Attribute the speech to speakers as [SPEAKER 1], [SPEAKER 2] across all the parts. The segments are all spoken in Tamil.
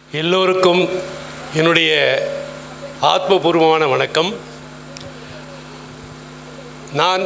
[SPEAKER 1] எல்லோருக்கும் என்னுடைய ஆத்மபூர்வமான வணக்கம் நான்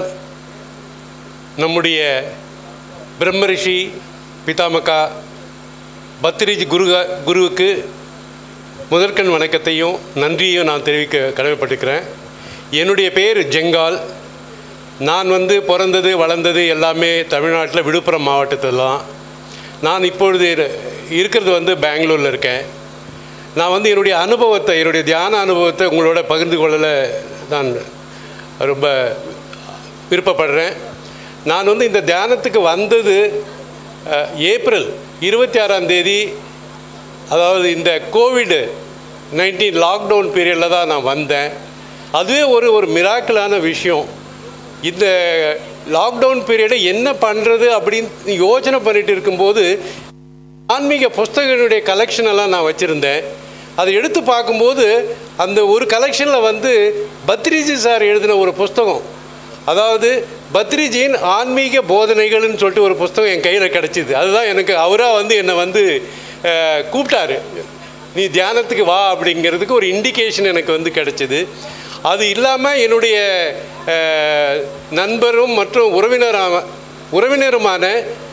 [SPEAKER 1] நம்முடைய பிரம்மரிஷி பிதாமகா பத்ரிஜி குரு குருவுக்கு முதற்கண் வணக்கத்தையும் நன்றியையும் நான் தெரிவிக்க கடமைப்பட்டிருக்கிறேன் என்னுடைய பேர் ஜெங்கால் நான் வந்து பிறந்தது வளர்ந்தது எல்லாமே தமிழ்நாட்டில் விழுப்புரம் மாவட்டத்தில் தான் நான் இப்பொழுது இரு- இருக்கிறது வந்து பெங்களூரில் இருக்கேன் நான் வந்து என்னுடைய அனுபவத்தை என்னுடைய தியான அனுபவத்தை உங்களோட பகிர்ந்து கொள்ளல நான் ரொம்ப விருப்பப்படுறேன் நான் வந்து இந்த தியானத்துக்கு வந்தது அஹ், ஏப்ரல் இருபத்தி ஆறாம் தேதி அதாவது இந்த கோவிடு நைன்டீன் லாக்டவுன் பீரியடில் தான் நான் வந்தேன் அதுவே ஒரு ஒரு மிராக்கிளான விஷயம் இந்த லாக்டவுன் பீரியடை என்ன பண்ணுறது அப்படின்னு யோசனை பண்ணிட்டு இருக்கும்போது ஆன்மீக புஸ்தகங்களுடைய கலெக்ஷன் எல்லாம் நான் வச்சுருந்தேன் அதை எடுத்து பார்க்கும்போது அந்த ஒரு கலெக்ஷனில் வந்து பத்ரிஜி சார் எழுதின ஒரு புஸ்தகம் அதாவது பத்ரிஜியின் ஆன்மீக போதனைகள்னு சொல்லிட்டு ஒரு புஸ்தகம் என் கையில் கிடச்சிது அதுதான் எனக்கு அவராக வந்து என்னை வந்து அஹ், கூப்பிட்டாரு நீ தியானத்துக்கு வா அப்படிங்கிறதுக்கு ஒரு இண்டிகேஷன் எனக்கு வந்து கிடச்சிது அது இல்லாமல் என்னுடைய அஹ், நண்பரும் மற்றும் உறவினராம உறவினருமான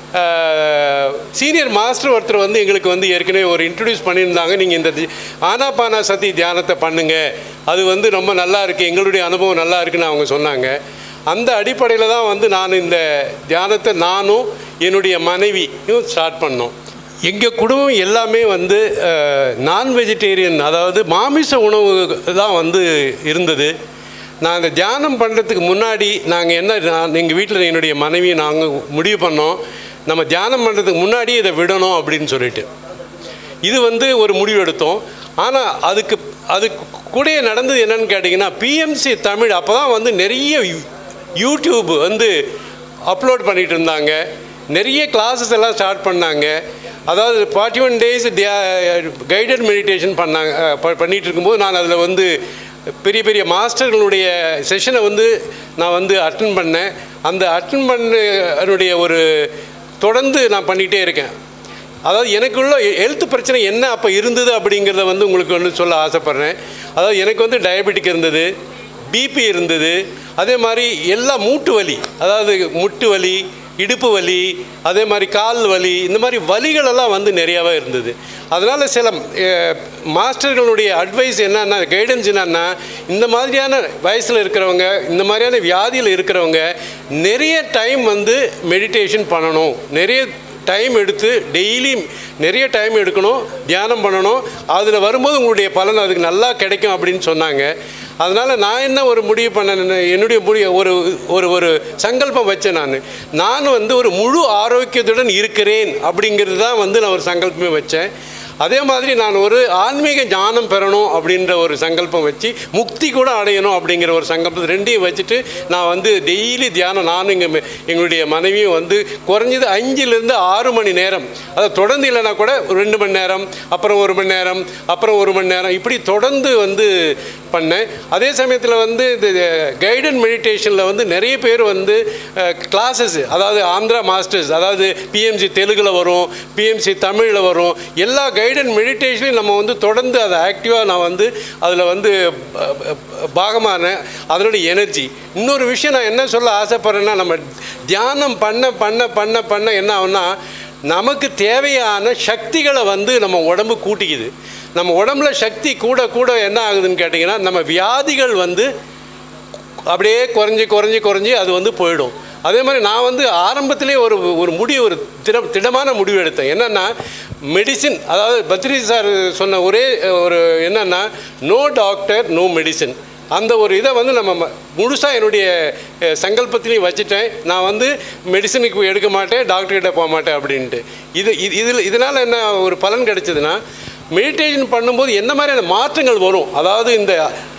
[SPEAKER 1] சீனியர் மாஸ்டர் ஒருத்தர் வந்து எங்களுக்கு வந்து ஏற்கனவே ஒரு இன்ட்ரடியூஸ் பண்ணியிருந்தாங்க நீங்கள் இந்த தி- ஆனாபானா சதி தியானத்தை பண்ணுங்க அது வந்து ரொம்ப நல்லா இருக்குது எங்களுடைய அனுபவம் நல்லா இருக்குன்னு அவங்க சொன்னாங்க அந்த அடிப்படையில் தான் வந்து நான் இந்த தியானத்தை நானும் என்னுடைய மனைவியும் ஸ்டார்ட் பண்ணோம் எங்கள் குடும்பம் எல்லாமே வந்து நான் வெஜிடேரியன் அதாவது மாமிச உணவு தான் வந்து இருந்தது நான் இந்த தியானம் பண்ணுறதுக்கு முன்னாடி நாங்கள் என்ன நான் எங்கள் வீட்டில் என்னுடைய மனைவி நாங்கள் முடிவு பண்ணோம் நம்ம தியானம் பண்ணுறதுக்கு முன்னாடி இதை விடணும் அப்படின்னு சொல்லிட்டு இது வந்து ஒரு முடிவு எடுத்தோம் ஆனால் அதுக்கு அதுக்கு கூடயே நடந்தது என்னன்னு கேட்டிங்கன்னா பிஎம்சி தமிழ் அப்போ தான் வந்து நிறைய யூ- யூடியூப் வந்து அப்லோட் பண்ணிட்டு இருந்தாங்க நிறைய கிளாஸஸ் எல்லாம் ஸ்டார்ட் பண்ணாங்க அதாவது forty one days guided meditation பண்ணாங்க அஹ், ப- பண்ணிட்டு இருக்கும்போது நான் அதில் வந்து பெரிய பெரிய மாஸ்டர்களுடைய செஷனை வந்து நான் வந்து அட்டன் பண்ணேன் அந்த அட்டன் பண்ண ஒரு தொடர்ந்து நான் பண்ணிகிட்டே இருக்கேன் அதாவது எனக்குள்ள ஹெல்த் பிரச்சனை என்ன அப்போ இருந்தது அப்படிங்கிறத வந்து உங்களுக்கு வந்து சொல்ல ஆசைப்பட்றேன் அதாவது எனக்கு வந்து டயபெட்டிக் இருந்தது பிபி இருந்தது அதே மாதிரி எல்லா மூட்டு வலி அதாவது முட்டு வலி இடுப்பு வலி அதே மாதிரி கால் வலி இந்த மாதிரி வலிகளெல்லாம் வந்து நிறையாவே இருந்தது அதனால் சில அஹ், மாஸ்டர்களுடைய அட்வைஸ் என்னன்னா கைடன்ஸ் என்னன்னா இந்த மாதிரியான வயசில் இருக்கிறவங்க இந்த மாதிரியான வியாதியில் இருக்கிறவங்க நிறைய டைம் வந்து மெடிடேஷன் பண்ணணும் நிறைய டைம் எடுத்து டெய்லி நிறைய டைம் எடுக்கணும் தியானம் பண்ணணும் அதில் வரும்போது உங்களுடைய பலன் அதுக்கு நல்லா கிடைக்கும் அப்படின்னு சொன்னாங்க அதனால் நான் என்ன ஒரு முடிவு பண்ணேன் என்னுடைய முடிவு ஒரு ஒரு ஒரு சங்கல்பம் வச்சேன் நான் நான் வந்து ஒரு முழு ஆரோக்கியத்துடன் இருக்கிறேன் அப்படிங்கிறது தான் வந்து நான் ஒரு சங்கல்பமே வச்சேன் அதே மாதிரி நான் ஒரு ஆன்மீக ஞானம் பெறணும் அப்படின்ற ஒரு சங்கல்பம் வச்சு முக்தி கூட அடையணும் அப்படிங்கிற ஒரு சங்கல்பத்தை ரெண்டையும் வச்சுட்டு நான் வந்து டெய்லி தியானம் நானும் எங்கள் எங்களுடைய மனைவியும் வந்து குறைஞ்சது அஞ்சுலேருந்து ஆறு மணி நேரம் அதை தொடர்ந்து இல்லைன்னா கூட ஒரு ரெண்டு மணி நேரம் அப்புறம் ஒரு மணி நேரம் அப்புறம் ஒரு மணி நேரம் இப்படி தொடர்ந்து வந்து பண்ணேன் அதே சமயத்தில் வந்து இந்த கைடட் மெடிடேஷனில் வந்து நிறைய பேர் வந்து கிளாஸஸ் அதாவது ஆந்திரா மாஸ்டர்ஸ் அதாவது பிஎம்சி தெலுங்கில் வரும் பிஎம்சி தமிழில் வரும் எல்லா கைடட் மெடிடேஷனையும் நம்ம வந்து தொடர்ந்து அதை ஆக்டிவாக நான் வந்து அதில் வந்து ப- ப- பாகமான அதனுடைய எனர்ஜி இன்னொரு விஷயம் நான் என்ன சொல்ல ஆசைப்படுறேன்னா நம்ம தியானம் பண்ண பண்ண பண்ண பண்ண என்ன ஆகும்னா நமக்கு தேவையான சக்திகளை வந்து நம்ம உடம்பு கூட்டிக்குது நம்ம உடம்புல சக்தி கூட கூட என்ன ஆகுதுன்னு கேட்டிங்கன்னா நம்ம வியாதிகள் வந்து அப்படியே குறைஞ்சி குறைஞ்சி குறைஞ்சி அது வந்து போயிடும் அதே மாதிரி நான் வந்து ஆரம்பத்திலே ஒரு ஒரு முடிவு ஒரு திட திடமான முடிவு எடுத்தேன் என்னென்னா மெடிசின் அதாவது பத்ரி சார் சொன்ன ஒரே ஒரு என்னென்னா நோ டாக்டர் நோ மெடிசின் அந்த ஒரு இதை வந்து நம்ம முழுசாக என்னுடைய அஹ், சங்கல்பத்திலையும் வச்சுட்டேன் நான் வந்து மெடிசனுக்கு எடுக்க மாட்டேன் டாக்டர்கிட்ட போக மாட்டேன் அப்படின்ட்டு இது இது இதில் இதனால் என்ன ஒரு பலன் கிடைச்சதுன்னா மெடிடேஷன் பண்ணும்போது என்ன மாதிரியான மாற்றங்கள் வரும் அதாவது இந்த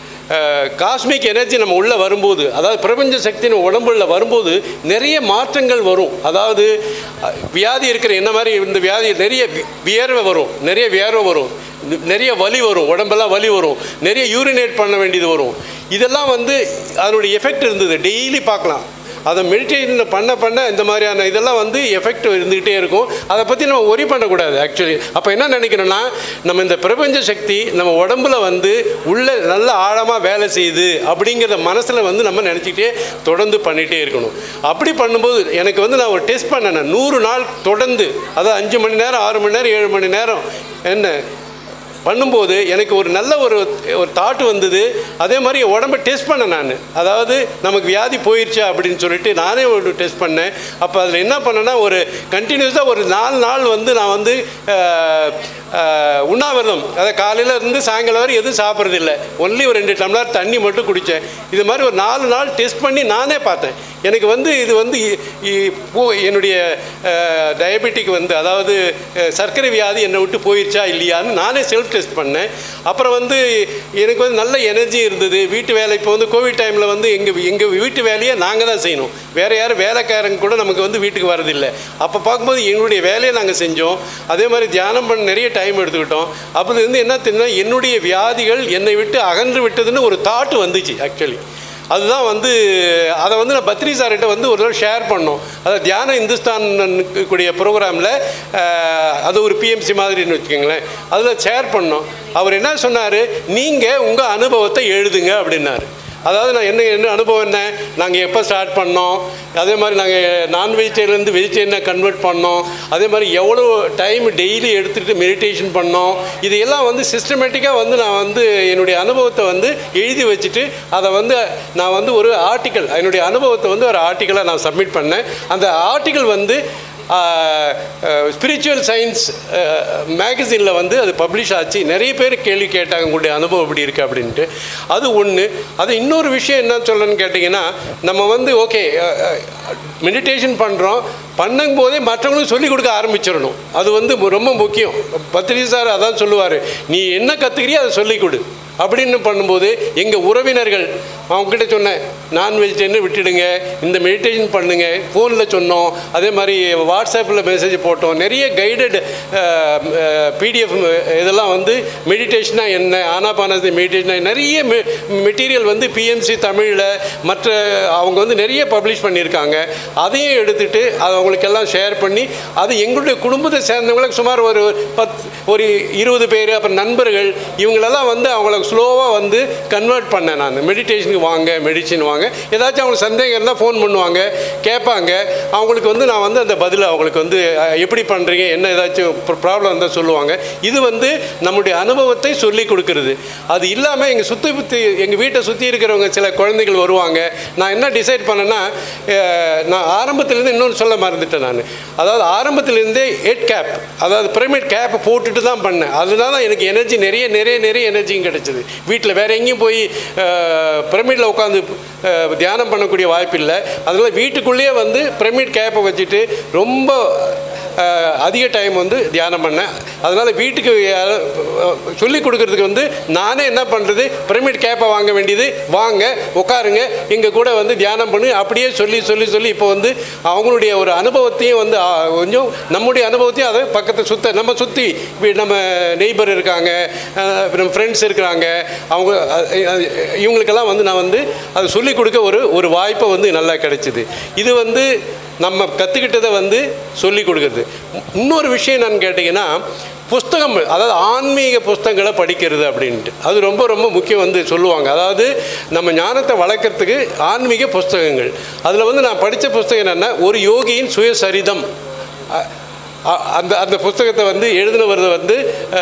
[SPEAKER 1] காஸ்மிக் எனர்ஜி நம்ம உள்ளே வரும்போது அதாவது பிரபஞ்ச சக்தி நம்ம உடம்புல வரும்போது நிறைய மாற்றங்கள் வரும் அதாவது அஹ், வியாதி இருக்கிற என்ன மாதிரி இந்த வியாதி நிறைய வி- வியர்வை வரும் நிறைய வியர்வை வரும் நி- நிறைய வலி வரும் உடம்பெல்லாம் வலி வரும் நிறைய யூரினேட் பண்ண வேண்டியது வரும் இதெல்லாம் வந்து அதனுடைய எஃபெக்ட் இருந்தது டெய்லி பார்க்கலாம் அதை மெடிடேஷன் பண்ண பண்ண இந்த மாதிரியான இதெல்லாம் வந்து எஃபெக்ட் இருந்துக்கிட்டே இருக்கும் அதை பற்றி நம்ம ஒரி பண்ணக்கூடாது ஆக்சுவலி அப்போ என்ன நினைக்கிறோன்னா நம்ம இந்த பிரபஞ்ச சக்தி நம்ம உடம்புல வந்து உள்ள நல்ல ஆழமாக வேலை செய்யுது அப்படிங்கிறத மனசில் வந்து நம்ம நினச்சிக்கிட்டே தொடர்ந்து பண்ணிகிட்டே இருக்கணும் அப்படி பண்ணும்போது எனக்கு வந்து நான் ஒரு டெஸ்ட் பண்ணேன் நூறு நாள் தொடர்ந்து அதாவது அஞ்சு மணி நேரம் ஆறு மணி நேரம் ஏழு மணி நேரம் என்ன பண்ணும்போது எனக்கு ஒரு நல்ல ஒரு ஒரு தாட் வந்தது அதே மாதிரி என் உடம்பை டெஸ்ட் பண்ணேன் நான் அதாவது நமக்கு வியாதி போயிடுச்சா அப்படின்னு சொல்லிட்டு நானே ஒரு டெஸ்ட் பண்ணேன் அப்போ அதில் என்ன பண்ணேன்னா ஒரு கண்டினியூஸாக ஒரு நாலு நாள் வந்து நான் வந்து அஹ், அஹ், உண்ணாவிரதம் அதை காலையில் இருந்து சாயங்காலம் வரை எதுவும் சாப்பிட்றதில்ல ஒன்லி ஒரு ரெண்டு டம்ளர் தண்ணி மட்டும் குடித்தேன் இது மாதிரி ஒரு நாலு நாள் டெஸ்ட் பண்ணி நானே பார்த்தேன் எனக்கு வந்து இது வந்து இ- இ- போ- என்னுடைய டயபெட்டிக் வந்து அதாவது அஹ், சர்க்கரை வியாதி என்னை விட்டு போயிடுச்சா இல்லையான்னு நானே செல்ஃப் டெஸ்ட் பண்ணேன் அப்புறம் வந்து எனக்கு வந்து நல்ல எனர்ஜி இருந்தது வீட்டு வேலை இப்போ வந்து கோவிட் டைமில் வந்து எங்கள் எங்கள் வீட்டு வேலையை நாங்கள் தான் செய்யணும் வேறு யாரும் வேலைக்காரங்க கூட நமக்கு வந்து வீட்டுக்கு வரதில்லை அப்போ பார்க்கும்போது எங்களுடைய வேலையை நாங்கள் செஞ்சோம் அதே மாதிரி தியானம் பண்ண நிறைய டைம் எடுத்துக்கிட்டோம் அப்போ இருந்து என்ன தெரியும்னா என்னுடைய வியாதிகள் என்னை விட்டு அகன்று விட்டதுன்னு ஒரு தாட் வந்துச்சு ஆக்சுவலி அதுதான் வந்து அதை வந்து நான் பத்ரி சார்கிட்ட வந்து ஒரு தடவை ஷேர் பண்ணோம் அதாவது தியான இந்துஸ்தான் கூடிய ப்ரோக்ராமில் அது ஒரு பிஎம்சி மாதிரின்னு வச்சுக்கோங்களேன் அதில் ஷேர் பண்ணோம் அவர் என்ன சொன்னார் நீங்கள் உங்கள் அனுபவத்தை எழுதுங்க அப்படின்னாரு அதாவது நான் என்ன என்ன அனுபவம் என்ன நாங்கள் எப்போ ஸ்டார்ட் பண்ணோம் அதே மாதிரி நாங்கள் நான் வெஜிடேரியன்லேருந்து வெஜிடேரியனை கன்வெர்ட் பண்ணோம் அதே மாதிரி எவ்வளோ டைம் டெய்லி எடுத்துகிட்டு மெடிடேஷன் பண்ணோம் இதையெல்லாம் வந்து சிஸ்டமேட்டிக்காக வந்து நான் வந்து என்னுடைய அனுபவத்தை வந்து எழுதி வச்சுட்டு அதை வந்து நான் வந்து ஒரு ஆர்டிக்கல் என்னுடைய அனுபவத்தை வந்து ஒரு ஆர்டிக்கலாக நான் சப்மிட் பண்ணேன் அந்த ஆர்டிக்கல் வந்து ஸ்பிரிச்சுவல் சயின்ஸ் மேகசினில் வந்து அது பப்ளிஷ் ஆச்சு நிறைய பேர் கேள்வி கேட்டாங்க உங்களுடைய அனுபவம் எப்படி இருக்குது அப்படின்ட்டு அது ஒன்று அது இன்னொரு விஷயம் என்ன சொல்லணும்னு கேட்டிங்கன்னா நம்ம வந்து ஓகே மெடிடேஷன் பண்ணுறோம் பண்ணும்போதே மற்றவங்களும் சொல்லிக் கொடுக்க ஆரம்பிச்சிடணும் அது வந்து ரொம்ப முக்கியம் பத்ரி சார் அதான் சொல்லுவார் நீ என்ன கற்றுக்கிறியோ அதை சொல்லிக் கொடு அப்படின்னு பண்ணும்போது எங்கள் உறவினர்கள் அவங்ககிட்ட சொன்னேன் நான் வெஜிடேரியன் விட்டுடுங்க இந்த மெடிடேஷன் பண்ணுங்க ஃபோனில் சொன்னோம் அதே மாதிரி வாட்ஸ்அப்பில் மெசேஜ் போட்டோம் நிறைய கைடட் பிடிஎஃப் இதெல்லாம் வந்து மெடிடேஷனா என்ன ஆனாபானது மெடிடேஷனா நிறைய மெட்டீரியல் வந்து பிஎம்சி தமிழில் மற்ற அவங்க வந்து நிறைய பப்ளிஷ் பண்ணியிருக்காங்க அதையும் எடுத்துட்டு அது அவங்களுக்கெல்லாம் ஷேர் பண்ணி அது எங்களுடைய குடும்பத்தை சேர்ந்தவங்களுக்கு சுமார் ஒரு பத் ஒரு இருபது பேர் அப்புறம் நண்பர்கள் இவங்களெல்லாம் வந்து அவங்கள ஸ்லோவாக வந்து கன்வெர்ட் பண்ணேன் நான் மெடிடேஷனுக்கு வாங்க மெடிசின் வாங்க ஏதாச்சும் அவங்களுக்கு சந்தேகம் இருந்தால் ஃபோன் பண்ணுவாங்க கேட்பாங்க அவங்களுக்கு வந்து நான் வந்து அந்த பதில் அவங்களுக்கு வந்து அஹ், எப்படி பண்ணுறீங்க என்ன ஏதாச்சும் ப்ராப்ளம் இருந்தால் சொல்லுவாங்க இது வந்து நம்முடைய அனுபவத்தை சொல்லி கொடுக்கறது அது இல்லாமல் எங்கள் சுற்றி சுற்றி எங்கள் வீட்டை சுற்றி இருக்கிறவங்க சில குழந்தைகள் வருவாங்க நான் என்ன டிசைட் பண்ணேன்னா அஹ், நான் ஆரம்பத்துலேருந்து இன்னொன்று சொல்ல மறந்துட்டேன் நான் அதாவது ஆரம்பத்துலேருந்தே ஹெட் கேப் அதாவது பிரமிட் கேப் போட்டுட்டு தான் பண்ணேன் அதனால எனக்கு எனர்ஜி நிறைய நிறைய நிறைய எனர்ஜியும் கிடைச்சது வீட்டில் வேற எங்கேயும் போய் பிரமிடில் உட்காந்து தியானம் பண்ணக்கூடிய வாய்ப்பு இல்லை அதனால் வீட்டுக்குள்ளேயே வந்து பிரமிட் கேப்பை வச்சுட்டு ரொம்ப அஹ், அதிக டைம் வந்து தியானம் பண்ணேன் அதனால் வீட்டுக்கு சொல்லிக் கொடுக்கறதுக்கு வந்து நானே என்ன பண்ணுறது பிரமிட் கேப்பை வாங்க வேண்டியது வாங்க உட்காருங்க எங்கள் கூட வந்து தியானம் பண்ணி அப்படியே சொல்லி சொல்லி சொல்லி இப்போ வந்து அவங்களுடைய ஒரு அனுபவத்தையும் வந்து ஆ, கொஞ்சம் நம்முடைய அனுபவத்தையும் அதை பக்கத்தை சுத்த நம்ம சுற்றி நம்ம நெய்பர் இருக்காங்க அஹ், நம்ம ஃப்ரெண்ட்ஸ் இருக்கிறாங்க அவங்க அஹ், அஹ், இவங்களுக்கெல்லாம் வந்து நான் வந்து அதை சொல்லிக் கொடுக்க ஒரு ஒரு வாய்ப்பை வந்து நல்லா கிடைச்சிது இது வந்து நம்ம கற்றுக்கிட்டதை வந்து சொல்லிக் கொடுக்குறது இன்னொரு விஷயம் என்னன்னு கேட்டிங்கன்னா புஸ்தகம் அதாவது ஆன்மீக புஸ்தகங்களை படிக்கிறது அப்படின்ட்டு அது ரொம்ப ரொம்ப முக்கியம் வந்து சொல்லுவாங்க அதாவது நம்ம ஞானத்தை வளர்க்குறதுக்கு ஆன்மீக புஸ்தகங்கள் அதில் வந்து நான் படித்த புஸ்தகம் என்னென்னா ஒரு யோகியின் சுயசரிதம் அ- அ- அந்த அந்த புஸ்தகத்தை வந்து எழுதினவர் வந்து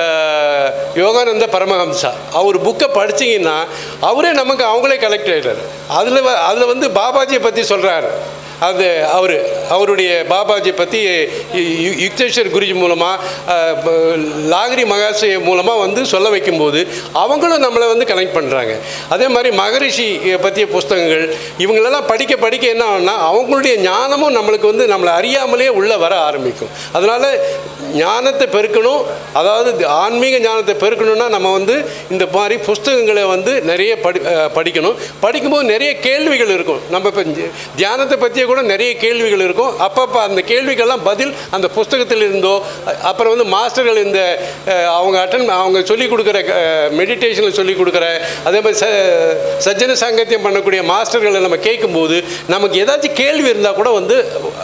[SPEAKER 1] அஹ், யோகானந்த பரமஹம்சா அவர் புக்கை படிச்சீங்கன்னா அவரே நமக்கு அவங்களே கலெக்ட் ஆகிட்டார் அதில் அதில் வந்து பாபாஜியை பற்றி சொல்கிறாரு அது அவர் அவருடைய பாபாஜி பற்றி யுக்தேஸ்வர் குருஜி மூலமாக லாகிரி மகாசய மூலமாக வந்து சொல்ல வைக்கும்போது அவங்களும் நம்மளை வந்து கனெக்ட் பண்ணுறாங்க அதே மாதிரி மகரிஷி பற்றிய புஸ்தகங்கள் இவங்களெல்லாம் படிக்க படிக்க என்ன ஆகும்னா அவங்களுடைய ஞானமும் நம்மளுக்கு வந்து நம்மளை அறியாமலே உள்ளே வர ஆரம்பிக்கும் அதனால் ஞானத்தை பெருக்கணும் அதாவது ஆன்மீக ஞானத்தை பெருக்கணும்னா நம்ம வந்து இந்த மாதிரி புஸ்தகங்களை வந்து நிறைய படி அஹ், படிக்கணும் படிக்கும்போது நிறைய கேள்விகள் இருக்கும் நம்ம இப்போ தியானத்தை பற்றிய கூட நிறைய கேள்விகள் இருக்கும் அப்பப்போ அந்த கேள்விகள்லாம் பதில் அந்த புஸ்தகத்தில் இருந்தோ அ- அப்புறம் வந்து மாஸ்டர்கள் இந்த அஹ், அவங்க அட்டன் அவங்க சொல்லிக் கொடுக்குற மெடிடேஷனில் சொல்லிக் கொடுக்குற அதே மாதிரி ச சஜ்ஜன சாங்கத்தியம் பண்ணக்கூடிய மாஸ்டர்களை நம்ம கேட்கும்போது நமக்கு ஏதாச்சும் கேள்வி இருந்தால் கூட வந்து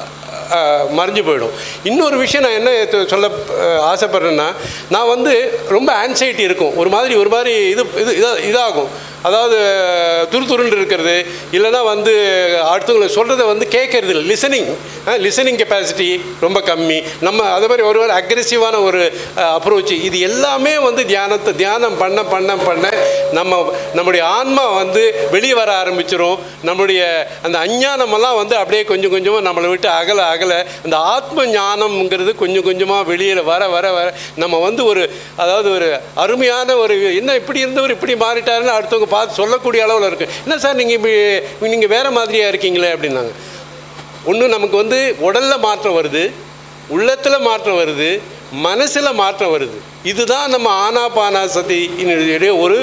[SPEAKER 1] அஹ், மறைஞ்சு போயிடும் இன்னொரு விஷயம் நான் என்ன து- சொல்ல அஹ், ஆசைப்படுறேன்னா நான் வந்து ரொம்ப ஆன்சைட்டி இருக்கும் ஒரு மாதிரி ஒரு மாதிரி இது இது இதா- இதாகும் அதாவது துரு துருன்னு இருக்கிறது இல்லைன்னா வந்து அடுத்தவங்களை சொல்கிறத வந்து கேட்கறது இல்லை லிசனிங் லிசனிங் கெப்பாசிட்டி ரொம்ப கம்மி நம்ம அதே மாதிரி ஒரு ஒரு அக்ரெசிவான ஒரு அப்ரோச் இது எல்லாமே வந்து தியானத்தை தியானம் பண்ண பண்ண பண்ண நம்ம நம்முடைய ஆன்மா வந்து வெளியே வர ஆரம்பிச்சிரும் நம்முடைய அந்த அஞ்ஞானமெல்லாம் வந்து அப்படியே கொஞ்சம் கொஞ்சமாக நம்மளை விட்டு அகல அகல அந்த ஆத்ம ஞானம்ங்கிறது கொஞ்சம் கொஞ்சமாக வெளியில் வர வர வர நம்ம வந்து ஒரு அதாவது ஒரு அருமையான ஒரு என்ன இப்படி இருந்தவர் இப்படி மாறிட்டாருன்னு அடுத்தவங்க பார்த்து சொல்லக்கூடிய அளவில் இருக்கு என்ன சார் நீங்கள் இப்படி நீங்கள் வேறு மாதிரியாக இருக்கீங்களே அப்படின்னாங்க ஒன்று நமக்கு வந்து உடலில் மாற்றம் வருது உள்ளத்தில் மாற்றம் வருது மனசில் மாற்றம் வருது இதுதான் நம்ம ஆனாபானாசதியினுடைய ஒரு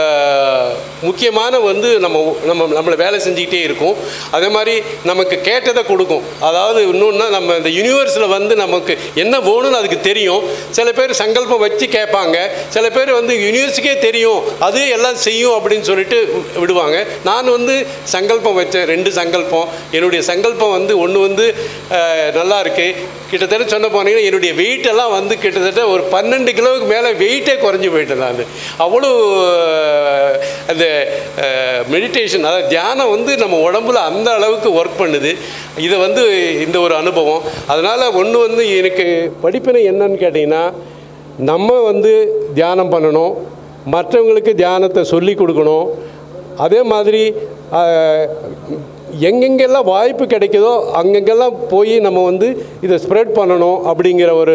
[SPEAKER 1] அஹ், முக்கியமான வந்து நம்ம நம்ம நம்மளை வேலை செஞ்சுக்கிட்டே இருக்கும் அதே மாதிரி நமக்கு கேட்டதை கொடுக்கும் அதாவது இன்னொன்னா நம்ம இந்த யூனிவர்ஸில் வந்து நமக்கு என்ன வேணும்னு அதுக்கு தெரியும் சில பேர் சங்கல்பம் வச்சு கேட்பாங்க சில பேர் வந்து யூனிவர்ஸுக்கே தெரியும் அது எல்லாம் செய்யும் அப்படின்னு சொல்லிட்டு விடுவாங்க நான் வந்து சங்கல்பம் வச்சேன் ரெண்டு சங்கல்பம் என்னுடைய சங்கல்பம் வந்து ஒன்று வந்து அஹ், நல்லா இருக்கு கிட்டத்தட்ட சொன்ன போனீங்கன்னா என்னுடைய வெயிட் எல்லாம் வந்து கிட்டத்தட்ட ஒரு பன்னெண்டு கிலோவுக்கு மேலே வெயிட்டே குறைஞ்சி போயிட்டேன் நான் அவ்வளோ அஹ், அந்த மெடிடேஷன் அதாவது தியானம் வந்து நம்ம உடம்புல அந்த அளவுக்கு ஒர்க் பண்ணுது இதை வந்து இந்த ஒரு அனுபவம் அதனால் ஒன்று வந்து எனக்கு படிப்பினை என்னன்னு கேட்டிங்கன்னா நம்ம வந்து தியானம் பண்ணணும் மற்றவங்களுக்கு தியானத்தை சொல்லி கொடுக்கணும் அதே மாதிரி ஆஹ், எங்கெங்கெல்லாம் வாய்ப்பு கிடைக்குதோ அங்கெங்கெல்லாம் போய் நம்ம வந்து இதை ஸ்ப்ரெட் பண்ணணும் அப்படிங்கிற ஒரு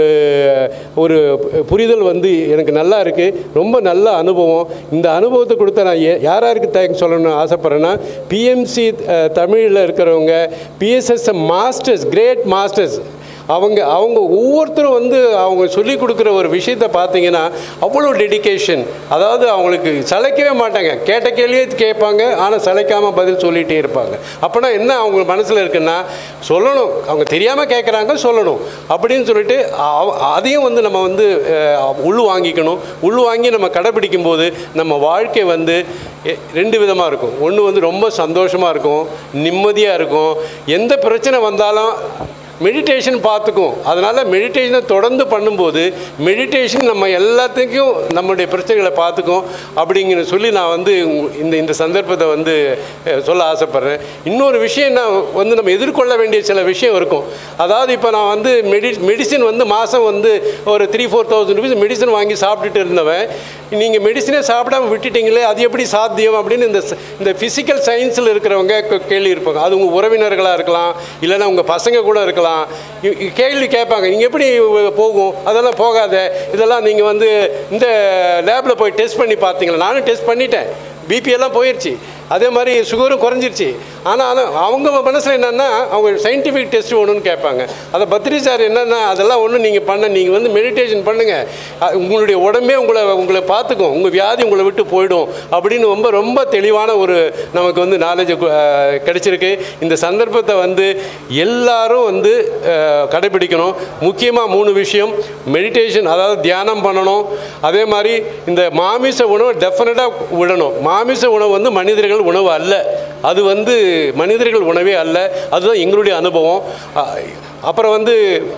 [SPEAKER 1] ஒரு புரிதல் வந்து எனக்கு நல்லா இருக்குது ரொம்ப நல்ல அனுபவம் இந்த அனுபவத்தை கொடுத்த நான் ஏ- யார் யாருக்கு தேங்க்ஸ் சொல்லணும்னு ஆசைப்பட்றேன்னா பிஎம்சி தமிழில் இருக்கிறவங்க பிஎஸ்எஸ் மாஸ்டர்ஸ் கிரேட் மாஸ்டர்ஸ் அவங்க அவங்க ஒவ்வொருத்தரும் வந்து அவங்க சொல்லி கொடுக்குற ஒரு விஷயத்தை பார்த்தீங்கன்னா அவ்வளோ டெடிகேஷன் அதாவது அவங்களுக்கு சளைக்கவே மாட்டாங்க கேட்ட கேள்வியே கேட்பாங்க ஆனால் சளைக்காமல் பதில் சொல்லிகிட்டே இருப்பாங்க அப்போனா என்ன அவங்க மனசில் இருக்குன்னா சொல்லணும் அவங்க தெரியாமல் கேட்குறாங்க சொல்லணும் அப்படின்னு சொல்லிட்டு அவ- அதையும் வந்து நம்ம வந்து அஹ், உள் வாங்கிக்கணும் உள் வாங்கி நம்ம கடைபிடிக்கும் போது நம்ம வாழ்க்கை வந்து எ- ரெண்டு விதமாக இருக்கும் ஒன்று வந்து ரொம்ப சந்தோஷமாக இருக்கும் நிம்மதியாக இருக்கும் எந்த பிரச்சனை வந்தாலும் மெடிடேஷன் பார்த்துக்கும் அதனால் மெடிடேஷனை தொடர்ந்து பண்ணும்போது மெடிடேஷன் நம்ம எல்லாத்துக்கும் நம்மளுடைய பிரச்சனைகளை பார்த்துக்கும் அப்படிங்கிற சொல்லி நான் வந்து உங்க- இந்த இந்த சந்தர்ப்பத்தை வந்து அஹ், சொல்ல ஆசைப்பட்றேன் இன்னொரு விஷயம் என்ன வந்து நம்ம எதிர்கொள்ள வேண்டிய சில விஷயம் இருக்கும் அதாவது இப்போ நான் வந்து மெடி மெடிசின் வந்து மாதம் வந்து ஒரு three four thousand rupees medicine வாங்கி சாப்பிட்டுட்டு இருந்தவன் நீங்கள் மெடிசனே சாப்பிடாம விட்டுட்டீங்களே அது எப்படி சாத்தியம் அப்படின்னு இந்த ச- இந்த ஃபிசிக்கல் சயின்ஸில் இருக்கிறவங்க கே- கேள்வி இருப்பாங்க அது உங்கள் உறவினர்களாக இருக்கலாம் இல்லைன்னா உங்கள் பசங்க கூட இருக்கலாம் இ- இ- கேள்வி கேட்பாங்க நீங்கள் எப்படி போகும் அதெல்லாம் போகாத இதெல்லாம் நீங்கள் வந்து இந்த லேபில் போய் டெஸ்ட் பண்ணி பார்த்தீங்களா நானும் டெஸ்ட் பண்ணிட்டேன் பிபி எல்லாம் போயிடுச்சு அதே மாதிரி சுகரும் குறைஞ்சிருச்சு ஆனால் ஆனால் அவங்க மனசில் என்னென்னா அவங்க சயின்டிஃபிக் டெஸ்ட் வேணும்னு கேட்பாங்க அதை பத்ரி சார் என்னென்னா அதெல்லாம் ஒன்றும் நீங்கள் பண்ண நீங்கள் வந்து மெடிடேஷன் பண்ணுங்கள் அ- உங்களுடைய உடம்பே உங்களை உங்களை பார்த்துக்கும் உங்கள் வியாதி உங்களை விட்டு போயிடும் அப்படின்னு ரொம்ப ரொம்ப தெளிவான ஒரு நமக்கு வந்து நாலேஜ் கிடைச்சிருக்கு இந்த சந்தர்ப்பத்தை வந்து எல்லாரும் வந்து அஹ், கடைபிடிக்கணும் முக்கியமாக மூணு விஷயம் மெடிடேஷன் அதாவது தியானம் பண்ணணும் அதே மாதிரி இந்த மாமிச உணவை டெஃபினட்டாக விடணும் மாமிச உணவு வந்து மனிதர்கள் உணவு அல்ல அது வந்து மனிதர்கள் உணவே அல்ல அதுதான் எங்களுடைய அனுபவம் அ- அப்புறம் வந்து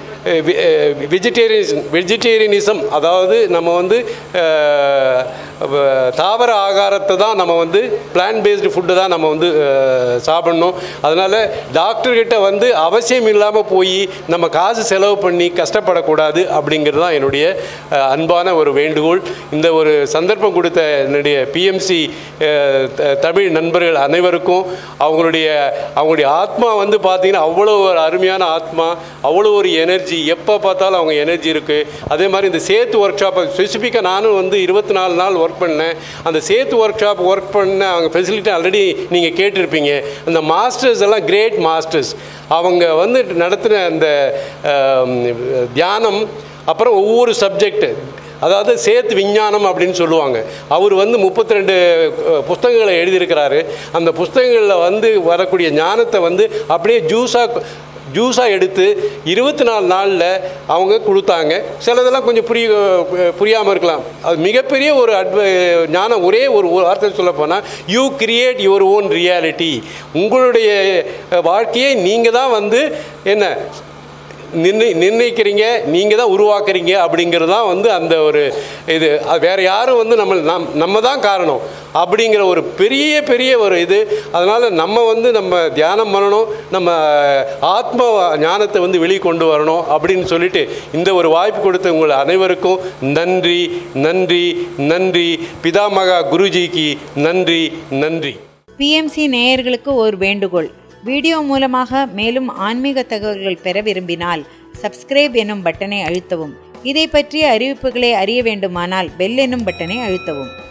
[SPEAKER 1] வெஜிடேரியன் வெஜிடேரியனிசம் அதாவது நம்ம வந்து அஹ், வ- தாவர ஆகாரத்தை தான் நம்ம வந்து பிளான் பேஸ்டு ஃபுட்டு தான் நம்ம வந்து அஹ், சாப்பிடணும் அதனால் டாக்டர்கிட்ட வந்து அவசியம் இல்லாமல் போய் நம்ம காசு செலவு பண்ணி கஷ்டப்படக்கூடாது அப்படிங்கிறது தான் என்னுடைய அஹ், அன்பான ஒரு வேண்டுகோள் இந்த ஒரு சந்தர்ப்பம் கொடுத்த என்னுடைய பிஎம்சி தமிழ் நண்பர்கள் அனைவருக்கும் அவங்களுடைய அவங்களுடைய ஆத்மா வந்து பார்த்தீங்கன்னா அவ்வளோ ஒரு அருமையான ஆத்மா அவ்வளோ ஒரு எனர்ஜி எப்போ பார்த்தாலும் அவங்க எனர்ஜி இருக்குது அதே மாதிரி இந்த சேத்து ஒர்க் ஷாப்பை ஸ்பெசிஃபிக்காக நானும் வந்து இருபத்தி நாலு நாள் ஒர்க் பண்ணேன் அந்த சேத்து ஒர்க் ஷாப் ஒர்க் பண்ண அவங்க ஃபெசிலிட்டி ஆல்ரெடி நீங்கள் கேட்டிருப்பீங்க அந்த மாஸ்டர்ஸ் எல்லாம் கிரேட் மாஸ்டர்ஸ் அவங்க வந்து நடத்தின அந்த ஆம், தியானம் அப்புறம் ஒவ்வொரு சப்ஜெக்ட் அதாவது சேத் விஞ்ஞானம் அப்படின்னு சொல்லுவாங்க அவர் வந்து முப்பத்தி ரெண்டு புஸ்தகங்களை எழுதியிருக்கிறாரு அந்த புஸ்தகங்களில் வந்து வரக்கூடிய ஞானத்தை வந்து அப்படியே ஜூஸாக ஜூஸாக எடுத்து இருபத்தி நாலு நாளில் அவங்க கொடுத்தாங்க சிலதெல்லாம் கொஞ்சம் புரிய புரியாமல் இருக்கலாம் அது மிகப்பெரிய ஒரு அட்வ ஞானம் ஒரே ஒரு ஒரு வார்த்தை சொல்ல போனால் you create your own reality உங்களுடைய வாழ்க்கையை நீங்கள் தான் வந்து என்ன நிர்ணய நிர்ணயிக்கிறீங்க நீங்கள் தான் உருவாக்குறீங்க அப்படிங்கிறது தான் வந்து அந்த ஒரு இது அது வேறு யாரும் வந்து நம்ம நம் நம்ம தான் காரணம் அப்படிங்கிற ஒரு பெரிய பெரிய ஒரு இது அதனால் நம்ம வந்து நம்ம தியானம் பண்ணணும் நம்ம ஆத்ம ஞானத்தை வந்து வெளியே கொண்டு வரணும் அப்படின்னு சொல்லிட்டு இந்த ஒரு வாய்ப்பு கொடுத்த உங்கள் அனைவருக்கும் நன்றி நன்றி நன்றி பிதாமகா குருஜிக்கு நன்றி நன்றி
[SPEAKER 2] பிஎம்சி நேயர்களுக்கு ஒரு வேண்டுகோள் வீடியோ மூலமாக மேலும் ஆன்மீக தகவல்கள் பெற விரும்பினால் சப்ஸ்கிரைப் எனும் பட்டனை அழுத்தவும் இதை பற்றிய அறிவிப்புகளை அறிய வேண்டுமானால் பெல் எனும் பட்டனை அழுத்தவும்